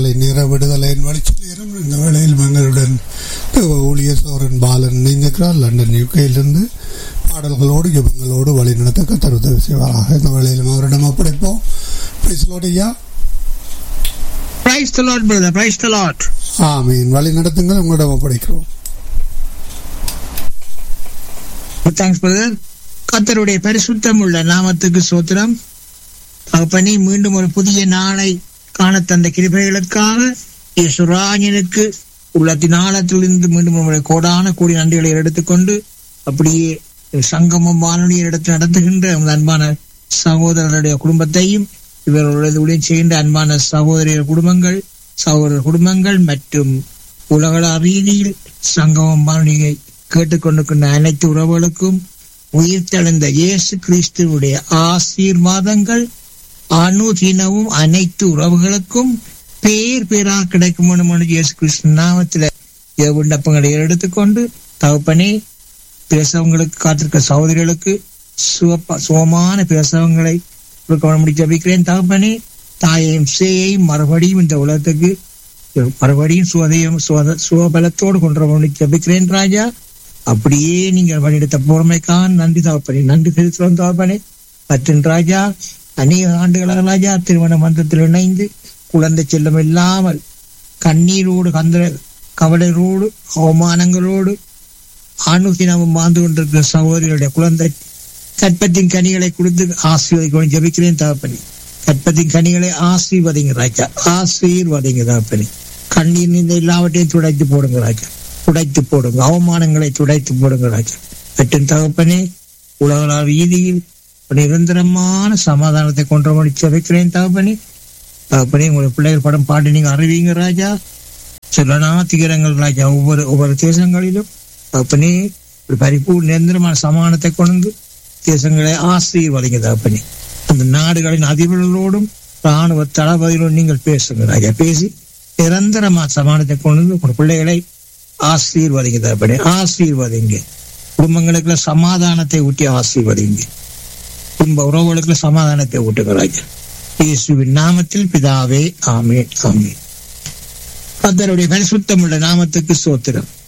காலை நேர விடுதலையின் வளர்ச்சி நேரம் இந்த வேளையில் எங்களுடன் ஊழிய சோரன் பாலன் இணைந்திருக்கிறார் லண்டன் யூகேயிலிருந்து பாடல்களோடு ஜபங்களோடு வழி நடத்த கத்தர் உதவி செய்வாராக இந்த வேளையிலும் அவரிடம் ஒப்படைப்போம் பேசலோடையா Praise the Lord, brother. Praise the Lord. ஆமீன் வழி நடத்துங்கள் உங்களிடம் ஒப்படைக்கிறோம் தேங்க்ஸ் பிரதர் கத்தருடைய பரிசுத்தம் உள்ள நாமத்துக்கு சோத்திரம் தகப்பனே மீண்டும் ஒரு புதிய நாளை காண தந்த கிருபைகளுக்காக இயேசுராஜனுக்கு உள்ளத்தின் ஆழத்திலிருந்து மீண்டும் நம்முடைய கோடான கோடி நன்றிகளை எடுத்துக்கொண்டு அப்படியே சங்கமம் வானொலியை எடுத்து நடத்துகின்ற உங்கள் அன்பான சகோதரருடைய குடும்பத்தையும் இவர்களுடைய உடன் செய்கின்ற அன்பான சகோதரியர் குடும்பங்கள் சகோதரர் குடும்பங்கள் மற்றும் உலகள ரீதியில் சங்கமம் வானொலியை கேட்டுக்கொண்டிருக்கின்ற அனைத்து உறவுகளுக்கும் உயிர்த்தெழுந்த இயேசு கிறிஸ்துவுடைய ஆசீர்வாதங்கள் அனுதினமும் அனைத்து உறவுகளுக்கும் பேர் பேரா கிடைக்கும் என்று இயேசு கிறிஸ்து நாமத்தில் விண்ணப்பங்களை எடுத்துக்கொண்டு தகப்பனே பேசவங்களுக்கு காத்திருக்க சகோதரிகளுக்கு சுவப்ப சுகமான பேசவங்களை கொடுக்க ஜபிக்கிறேன் தகப்பனே தாயையும் சேயையும் மறுபடியும் இந்த உலகத்துக்கு மறுபடியும் சுவதையும் சுவத சுவபலத்தோடு கொண்டு ஜபிக்கிறேன் ராஜா அப்படியே நீங்கள் வழியெடுத்த பொறுமைக்கான் நன்றி தகப்பனே நன்றி செலுத்துவோம் தகப்பனே மற்றும் ராஜா அநேக ஆண்டுகளாக ராஜா திருமண மன்றத்தில் இணைந்து குழந்தை செல்லம் இல்லாமல் கண்ணீரோடு கந்த கவலையோடு அவமானங்களோடு அணுதினமும் வாழ்ந்து கொண்டிருக்கிற சகோதரிகளுடைய குழந்தை கற்பத்தின் கனிகளை கொடுத்து ஆசீர்வதிக்கணும் ஜபிக்கிறேன் தகப்பனே கற்பத்தின் கனிகளை ஆசீர்வதிங்க ராஜா ஆசீர்வதிங்க தகப்பனே கண்ணீர் நீந்த எல்லாவற்றையும் துடைத்து போடுங்க ராஜா துடைத்து போடுங்க அவமானங்களை துடைத்து போடுங்க ராஜா மற்றும் தகப்பனே உலக ரீதியில் நிரந்தரமான சமாதானத்தை கொண்டு ஜபிக்கிறேன் தகப்பனே தகப்பனே உங்களுடைய பிள்ளைகள் படம் பாட்டு நீங்க அறிவிங்க ராஜா சொல்லனா திகரங்கள் ராஜா ஒவ்வொரு ஒவ்வொரு தேசங்களிலும் தகப்பனே ஒரு பரிபூர் நிரந்தரமான சமாதானத்தை கொண்டு தேசங்களை ஆசீர்வதிங்க தகப்பனே அந்த நாடுகளின் அதிபர்களோடும் ராணுவ தளபதிகளோடும் நீங்கள் பேசுங்க ராஜா பேசி நிரந்தரமா சமாதானத்தை கொண்டு உங்க பிள்ளைகளை ஆசீர்வதிங்க தகப்பனே ஆசீர்வதிங்க குடும்பங்களுக்குள்ள சமாதானத்தை ஊட்டி ஆசீர்வதிங்க குடும்ப உறவுகளுக்குள்ள சமாதானத்தை ஊட்டுங்க ராஜா இயேசுவின் நாமத்தில் பிதாவே ஆமே ஆமே கத்தருடைய பரிசுத்தமுள்ள நாமத்துக்கு சோத்திரம்